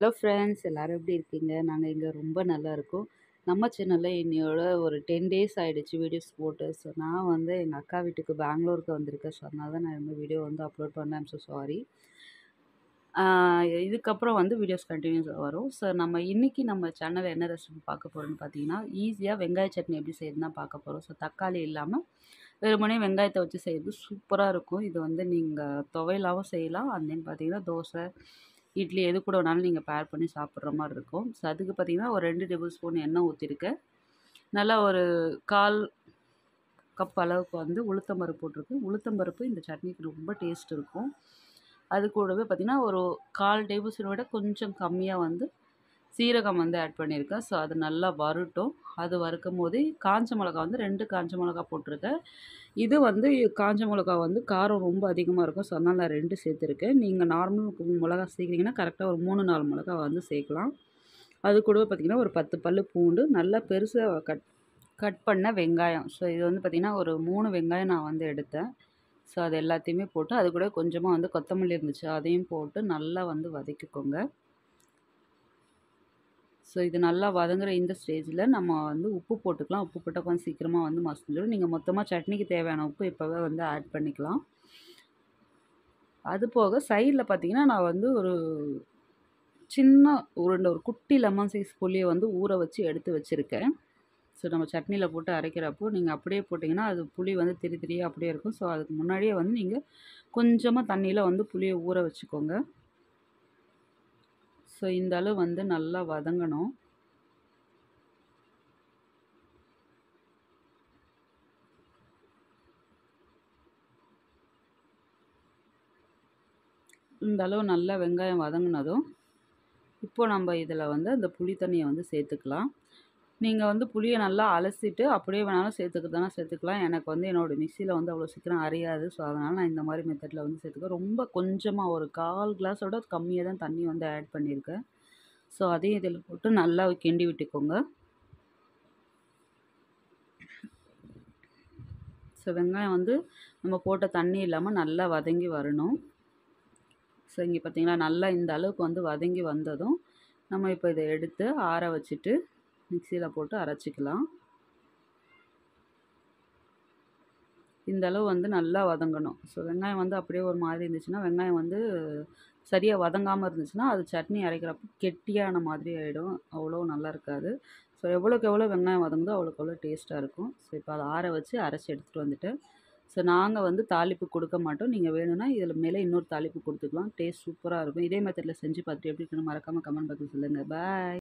hello friends எல்லோரும் எப்படி இருக்கீங்க நாங்கள் இங்கே ரொம்ப நல்லா இருக்கோம் நம்ம சேனலில் இன்னையோட ஒரு டென் டேஸ் ஆகிடுச்சு வீடியோஸ் போட்டு ஸோ நான் வந்து எங்கள் அக்கா வீட்டுக்கு பெங்களூருக்கு வந்திருக்கேன் ஸோ அதனால தான் நான் இந்த வீடியோ வந்து அப்லோட் பண்ணேன் ஸோ சாரி இதுக்கப்புறம் வந்து வீடியோஸ் கண்டினியூஸாக வரும் ஸோ நம்ம இன்றைக்கி நம்ம சேனலில் என்ன ரெசிபி பார்க்க போகிறோம்னு பார்த்தீங்கன்னா ஈஸியாக வெங்காய சட்னி எப்படி செய்யுதுன்னு தான் பார்க்க போகிறோம் ஸோ தக்காளி இல்லாமல் வெறுமனே வெங்காயத்தை வச்சு செய்கிறது சூப்பராக இருக்கும் இது வந்து நீங்கள் துவையலாகவும் செய்யலாம் அண்ட் தென் பார்த்தீங்கன்னா தோசை இட்லி எது கூட வேணாலும் நீங்கள் பேர் பண்ணி சாப்பிட்ற மாதிரி இருக்கும் ஸோ அதுக்கு பார்த்தீங்கன்னா ஒரு ரெண்டு டேபிள் ஸ்பூன் எண்ணெய் ஊற்றிருக்கேன் நல்லா ஒரு கால் கப் அளவுக்கு வந்து உளுத்தம்பருப்பு போட்டிருக்கேன் உளுத்தம்பருப்பு இந்த சட்னிக்கு ரொம்ப டேஸ்ட் இருக்கும் அது கூடவே பார்த்திங்கன்னா ஒரு கால் டேபிள் ஸ்பூனை விட கொஞ்சம் கம்மியாக வந்து சீரகம் வந்து ஆட் பண்ணியிருக்கேன் ஸோ அது நல்லா வரட்டும் அது வறுக்கும் போது காஞ்ச மிளகா வந்து ரெண்டு காஞ்ச மிளகா போட்டிருக்கேன் இது வந்து காஞ்ச மிளகா வந்து காரம் ரொம்ப அதிகமாக இருக்கும் ஸோ அதனால் நான் ரெண்டு சேர்த்துருக்கேன் நீங்கள் நார்மல் மிளகா சேர்க்குறீங்கன்னா கரெக்டாக ஒரு மூணு நாலு மிளகா வந்து சேர்க்கலாம் அது கூடவே பார்த்திங்கன்னா ஒரு பத்து பல் பூண்டு நல்லா பெருசாக கட் கட் பண்ண வெங்காயம் ஸோ இது வந்து பார்த்திங்கன்னா ஒரு மூணு வெங்காயம் நான் வந்து எடுத்தேன் ஸோ அது எல்லாத்தையுமே போட்டு அது கூட கொஞ்சமாக வந்து கொத்தமல்லி இருந்துச்சு அதையும் போட்டு நல்லா வந்து வதக்கிக்கோங்க ஸோ இது நல்லா வதங்குற இந்த ஸ்டேஜில் நம்ம வந்து உப்பு போட்டுக்கலாம் உப்பு போட்டால் கொஞ்சம் சீக்கிரமாக வந்து மசிஞ்சிடும் நீங்கள் மொத்தமாக சட்னிக்கு தேவையான உப்பு இப்போவே வந்து ஆட் பண்ணிக்கலாம் அது போக சைடில் பார்த்தீங்கன்னா நான் வந்து ஒரு சின்ன உருண்டை ஒரு குட்டி லெமன் சைஸ் புளியை வந்து ஊற வச்சு எடுத்து வச்சுருக்கேன் ஸோ நம்ம சட்னியில் போட்டு அரைக்கிறப்போ நீங்கள் அப்படியே போட்டிங்கன்னா அது புளி வந்து திரி திரியாக அப்படியே இருக்கும் ஸோ அதுக்கு முன்னாடியே வந்து நீங்கள் கொஞ்சமாக தண்ணியில் வந்து புளியை ஊற வச்சுக்கோங்க ஸோ இந்த அளவு வந்து நல்லா வதங்கணும் இந்த அளவு நல்லா வெங்காயம் வதங்கினதும் இப்போ நம்ம இதில் வந்து அந்த புளி தண்ணியை வந்து சேர்த்துக்கலாம் நீங்கள் வந்து புளியை நல்லா அலசிட்டு அப்படியே வேணாலும் சேர்த்துக்கிறதானா சேர்த்துக்கலாம் எனக்கு வந்து என்னோடய மிக்சியில் வந்து அவ்வளோ சீக்கிரம் அறியாது ஸோ அதனால் நான் இந்த மாதிரி மெத்தடில் வந்து சேர்த்துக்கேன் ரொம்ப கொஞ்சமாக ஒரு கால் கிளாஸோட கம்மியாக தான் தண்ணி வந்து ஆட் பண்ணியிருக்கேன் ஸோ அதையும் இதில் போட்டு நல்லா கிண்டி விட்டுக்கோங்க ஸோ வெங்காயம் வந்து நம்ம போட்ட தண்ணி இல்லாமல் நல்லா வதங்கி வரணும் ஸோ இங்கே பார்த்திங்களா நல்லா இந்த அளவுக்கு வந்து வதங்கி வந்ததும் நம்ம இப்போ இதை எடுத்து ஆற வச்சுட்டு மிக்சியில் போட்டு அரைச்சிக்கலாம் இந்த அளவு வந்து நல்லா வதங்கணும் ஸோ வெங்காயம் வந்து அப்படியே ஒரு மாதிரி இருந்துச்சுன்னா வெங்காயம் வந்து சரியாக வதங்காமல் இருந்துச்சுன்னா அது சட்னி அரைக்கிறப்போ கெட்டியான மாதிரி ஆகிடும் அவ்வளோ நல்லா இருக்காது ஸோ எவ்வளோக்கு எவ்வளோ வெங்காயம் வதங்குதோ அவ்வளோக்கு எவ்வளோ டேஸ்ட்டாக இருக்கும் ஸோ இப்போ அதை ஆற வச்சு அரைச்சி எடுத்துகிட்டு வந்துட்டேன் ஸோ நாங்கள் வந்து தாளிப்பு கொடுக்க மாட்டோம் நீங்கள் வேணும்னா இதில் மேலே இன்னொரு தாளிப்பு கொடுத்துக்கலாம் டேஸ்ட் சூப்பராக இருக்கும் இதே மெத்தடில் செஞ்சு பார்த்துட்டு எப்படி இருக்குன்னு மறக்காமல் கமெண்ட் பாக்ஸில் சொல்லுங்கள் பாய்